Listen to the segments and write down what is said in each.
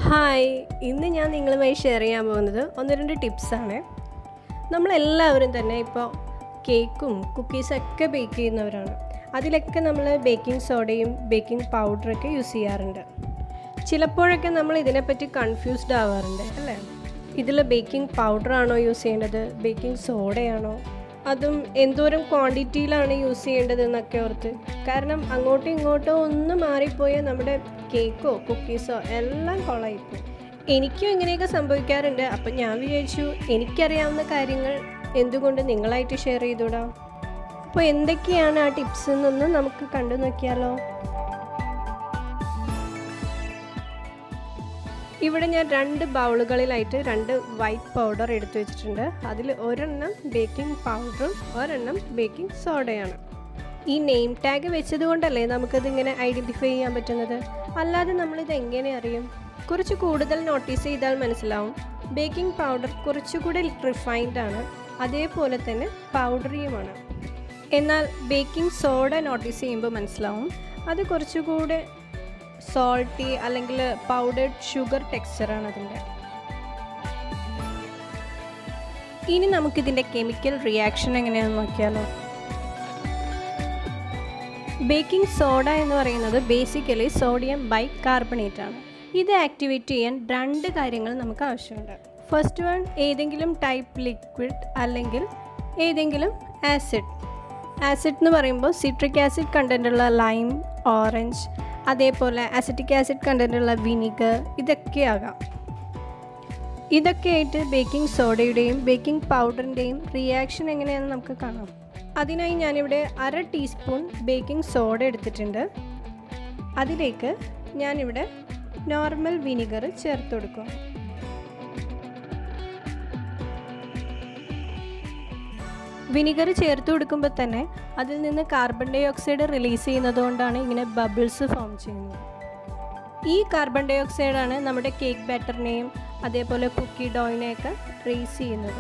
hi ഇന്ന് ഞാൻ നിങ്ങളുമായി ഷെയർ ചെയ്യാൻ പോകുന്നത് ഒന്ന് രണ്ട് ടിപ്സാണ് നമ്മളെല്ലാവരും തന്നെ ഇപ്പോൾ കേക്കും കുക്കീസൊക്കെ ബേക്ക് ചെയ്യുന്നവരാണ് അതിലൊക്കെ നമ്മൾ ബേക്കിംഗ് സോഡയും ബേക്കിംഗ് പൗഡറൊക്കെ യൂസ് ചെയ്യാറുണ്ട് ചിലപ്പോഴൊക്കെ നമ്മൾ ഇതിനെപ്പറ്റി കൺഫ്യൂസ്ഡ് ആവാറുണ്ട് അല്ലേ ഇതിൽ ബേക്കിംഗ് പൗഡറാണോ യൂസ് ചെയ്യേണ്ടത് ബേക്കിംഗ് സോഡയാണോ അതും എന്തോരം ക്വാണ്ടിറ്റിയിലാണ് യൂസ് ചെയ്യേണ്ടത് എന്നൊക്കെ ഓർത്ത് കാരണം അങ്ങോട്ടും ഇങ്ങോട്ടോ ഒന്ന് മാറിപ്പോയാൽ നമ്മുടെ കേക്കോ കുക്കീസോ എല്ലാം കൊളായിപ്പോയി എനിക്കും ഇങ്ങനെയൊക്കെ സംഭവിക്കാറുണ്ട് അപ്പം ഞാൻ വിചാരിച്ചു എനിക്കറിയാവുന്ന കാര്യങ്ങൾ എന്തുകൊണ്ട് നിങ്ങളായിട്ട് ഷെയർ ചെയ്തുകൂടാം അപ്പോൾ എന്തൊക്കെയാണ് ആ ടിപ്സ് എന്നൊന്ന് നമുക്ക് കണ്ടു നോക്കിയാലോ ഇവിടെ ഞാൻ രണ്ട് ബൗളുകളിലായിട്ട് രണ്ട് വൈറ്റ് പൗഡർ എടുത്തു വെച്ചിട്ടുണ്ട് അതിൽ ഒരെണ്ണം ബേക്കിംഗ് പൗഡറും ഒരെണ്ണം ബേക്കിംഗ് സോഡയാണ് ഈ നെയിം ടാഗ് വെച്ചത് കൊണ്ടല്ലേ നമുക്കതിങ്ങനെ ഐഡൻറ്റിഫൈ ചെയ്യാൻ പറ്റുന്നത് അല്ലാതെ നമ്മളിത് എങ്ങനെ അറിയും കുറച്ച് കൂടുതൽ നോട്ടീസ് ചെയ്താൽ മനസ്സിലാവും ബേക്കിംഗ് പൗഡർ കുറച്ചുകൂടെ റിഫൈൻഡ് ആണ് അതേപോലെ തന്നെ പൗഡറിയുമാണ് എന്നാൽ ബേക്കിംഗ് സോഡ നോട്ടീസ് ചെയ്യുമ്പോൾ മനസ്സിലാവും അത് കുറച്ചുകൂടെ സോൾട്ടി അല്ലെങ്കിൽ പൗഡേർഡ് ഷുഗർ ടെക്സ്ചറാണ് അതിൻ്റെ ഇനി നമുക്കിതിൻ്റെ കെമിക്കൽ റിയാക്ഷൻ എങ്ങനെയാണെന്ന് നോക്കിയാലോ ബേക്കിംഗ് സോഡ എന്ന് പറയുന്നത് ബേസിക്കലി സോഡിയം ബൈ കാർബണേറ്റ് ആണ് ഇത് ആക്ടിവേറ്റ് ചെയ്യാൻ രണ്ട് കാര്യങ്ങൾ നമുക്ക് ആവശ്യമുണ്ട് ഫസ്റ്റ് വൺ ഏതെങ്കിലും ടൈപ്പ് ലിക്വിഡ് അല്ലെങ്കിൽ ഏതെങ്കിലും ആസിഡ് ആസിഡ് എന്ന് പറയുമ്പോൾ സിട്രിക് ആസിഡ് കണ്ടൻറ്റുള്ള ലൈം ഓറഞ്ച് അതേപോലെ അസിറ്റിക് ആസിഡ് കണ്ടൻറ്റുള്ള വിനിഗർ ഇതൊക്കെ ആകാം ഇതൊക്കെ ആയിട്ട് ബേക്കിംഗ് സോഡയുടെയും ബേക്കിംഗ് പൗഡറിൻ്റെയും റിയാക്ഷൻ എങ്ങനെയാണെന്ന് നമുക്ക് കാണാം അതിനായി ഞാനിവിടെ അര ടീസ്പൂൺ ബേക്കിംഗ് സോഡ എടുത്തിട്ടുണ്ട് അതിലേക്ക് ഞാനിവിടെ നോർമൽ വിനിഗർ ചേർത്ത് കൊടുക്കും വിനിഗർ ചേർത്ത് കൊടുക്കുമ്പോൾ തന്നെ അതിൽ നിന്ന് കാർബൺ ഡൈ ഓക്സൈഡ് റിലീസ് ചെയ്യുന്നത് കൊണ്ടാണ് ഇങ്ങനെ ബബിൾസ് ഫോം ചെയ്യുന്നത് ഈ കാർബൺ ഡൈ ഓക്സൈഡാണ് നമ്മുടെ കേക്ക് ബാറ്ററിനെയും അതേപോലെ കുക്കി ഡോയിനെയൊക്കെ റേസ് ചെയ്യുന്നത്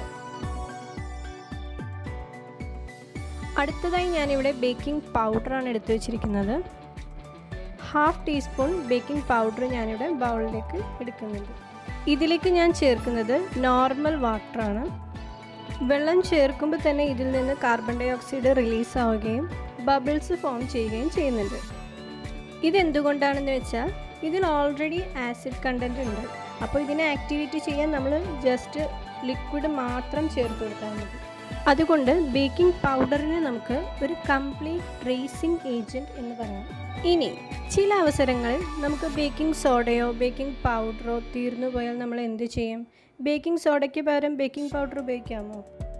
അടുത്തതായി ഞാനിവിടെ ബേക്കിംഗ് പൗഡറാണ് എടുത്തു വെച്ചിരിക്കുന്നത് ഹാഫ് ടീസ്പൂൺ ബേക്കിംഗ് പൗഡർ ഞാനിവിടെ ബൗളിലേക്ക് എടുക്കുന്നുണ്ട് ഇതിലേക്ക് ഞാൻ ചേർക്കുന്നത് നോർമൽ വാട്ടറാണ് വെള്ളം ചേർക്കുമ്പോൾ തന്നെ ഇതിൽ നിന്ന് കാർബൺ ഡൈ ഓക്സൈഡ് റിലീസ് ആവുകയും ബബിൾസ് ഫോം ചെയ്യുകയും ചെയ്യുന്നുണ്ട് ഇതെന്തുകൊണ്ടാണെന്ന് വെച്ചാൽ ഇതിൽ ഓൾറെഡി ആസിഡ് കണ്ടൻറ്റ് ഉണ്ട് അപ്പോൾ ഇതിനെ ആക്ടിവേറ്റ് ചെയ്യാൻ നമ്മൾ ജസ്റ്റ് ലിക്വിഡ് മാത്രം ചേർത്ത് കൊടുത്താൽ മതി അതുകൊണ്ട് ബേക്കിംഗ് പൗഡറിനെ നമുക്ക് ഒരു കംപ്ലീറ്റ് റേസിംഗ് ഏജൻറ്റ് എന്ന് പറയാം ഇനി ചില അവസരങ്ങളിൽ നമുക്ക് ബേക്കിംഗ് സോഡയോ ബേക്കിംഗ് പൗഡറോ തീർന്നു പോയാൽ നമ്മൾ എന്ത് ചെയ്യും ബേക്കിംഗ് സോഡയ്ക്ക് പകരം ബേക്കിംഗ് പൗഡർ ഉപയോഗിക്കാമോ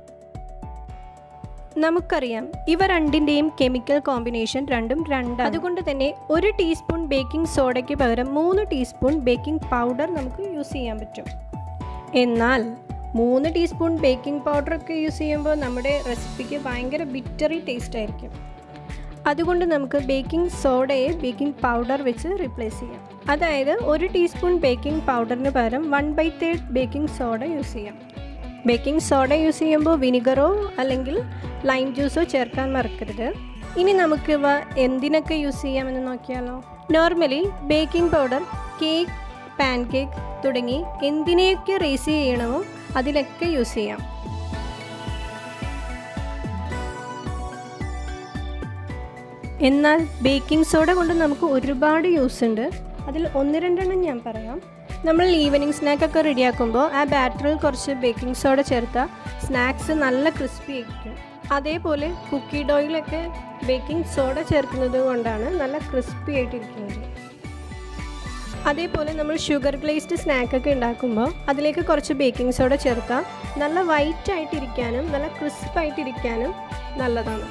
നമുക്കറിയാം ഇവ രണ്ടിൻ്റെയും കെമിക്കൽ കോമ്പിനേഷൻ രണ്ടും രണ്ടാണ് അതുകൊണ്ട് തന്നെ ഒരു ടീസ്പൂൺ ബേക്കിംഗ് സോഡയ്ക്ക് പകരം മൂന്ന് ടീസ്പൂൺ ബേക്കിംഗ് പൗഡർ നമുക്ക് യൂസ് ചെയ്യാൻ പറ്റും എന്നാൽ മൂന്ന് ടീസ്പൂൺ ബേക്കിംഗ് പൗഡറൊക്കെ യൂസ് ചെയ്യുമ്പോൾ നമ്മുടെ റെസിപ്പിക്ക് ഭയങ്കര ബിറ്ററി ടേസ്റ്റ് ആയിരിക്കും അതുകൊണ്ട് നമുക്ക് ബേക്കിംഗ് സോഡയെ ബേക്കിംഗ് പൗഡർ വെച്ച് റീപ്ലേസ് ചെയ്യാം അതായത് ഒരു ടീസ്പൂൺ ബേക്കിംഗ് പൗഡറിന് പകരം one by third baking soda use ചെയ്യാം ബേക്കിംഗ് സോഡ യൂസ് ചെയ്യുമ്പോൾ വിനിഗറോ അല്ലെങ്കിൽ ലൈം ജ്യൂസോ ചേർക്കാൻ മറക്കരുത് ഇനി നമുക്കിവ എന്തിനൊക്കെ യൂസ് ചെയ്യാമെന്ന് നോക്കിയാലോ normally baking powder cake pan cake തുടങ്ങി എന്തിനെയൊക്കെ റേസ് ചെയ്യണമോ അതിലൊക്കെ യൂസ് ചെയ്യാം എന്നാൽ ബേക്കിംഗ് സോഡ കൊണ്ട് നമുക്ക് ഒരുപാട് യൂസ് ഉണ്ട് അതിൽ ഒന്ന് രണ്ടെണ്ണം ഞാൻ പറയാം നമ്മൾ ഈവനിങ് സ്നാക്കൊക്കെ റെഡിയാക്കുമ്പോൾ ആ ബാറ്ററിൽ കുറച്ച് ബേക്കിംഗ് സോഡ ചേർത്താൽ സ്നാക്സ് നല്ല ക്രിസ്പി ആയിരിക്കും അതേപോലെ കുക്കി ഡോയിലൊക്കെ ബേക്കിംഗ് സോഡ ചേർക്കുന്നത് കൊണ്ടാണ് നല്ല ക്രിസ്പി ആയിട്ടിരിക്കുന്നത് അതേപോലെ നമ്മൾ ഷുഗർ ഗ്ലേസ്ഡ് സ്നാക്കൊക്കെ ഉണ്ടാക്കുമ്പോൾ അതിലേക്ക് കുറച്ച് ബേക്കിംഗ് സോഡ ചേർത്താൽ നല്ല വൈറ്റ് ആയിട്ടിരിക്കാനും നല്ല ക്രിസ്പായിട്ടിരിക്കാനും നല്ലതാണ്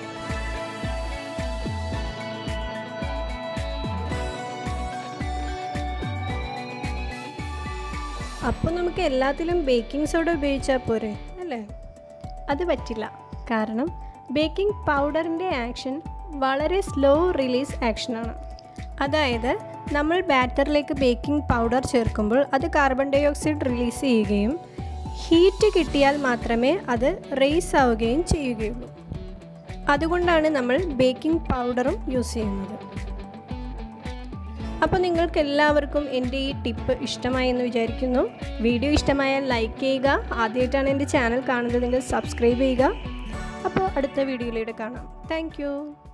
അപ്പോൾ നമുക്ക് എല്ലാത്തിലും ബേക്കിംഗ് സോഡ ഉപയോഗിച്ചാൽ പോരെ അല്ലേ അത് പറ്റില്ല കാരണം ബേക്കിംഗ് പൗഡറിൻ്റെ ആക്ഷൻ വളരെ സ്ലോ റിലീസ് ആക്ഷനാണ് അതായത് നമ്മൾ ബാറ്ററിലേക്ക് ബേക്കിംഗ് പൗഡർ ചേർക്കുമ്പോൾ അത് കാർബൺ ഡൈ ഓക്സൈഡ് റിലീസ് ചെയ്യുകയും ഹീറ്റ് കിട്ടിയാൽ മാത്രമേ അത് റേസ് ആവുകയും ചെയ്യുകയുള്ളൂ അതുകൊണ്ടാണ് നമ്മൾ ബേക്കിംഗ് പൗഡറും യൂസ് ചെയ്യുന്നത് അപ്പോൾ നിങ്ങൾക്ക് എല്ലാവർക്കും എൻ്റെ ഈ ടിപ്പ് ഇഷ്ടമായി എന്ന് വിചാരിക്കുന്നു വീഡിയോ ഇഷ്ടമായാൽ ലൈക്ക് ചെയ്യുക ആദ്യമായിട്ടാണ് എൻ്റെ ചാനൽ കാണുന്നതെങ്കിൽ സബ്സ്ക്രൈബ് ചെയ്യുക അപ്പോൾ അടുത്ത വീഡിയോയിലൂടെ കാണാം താങ്ക്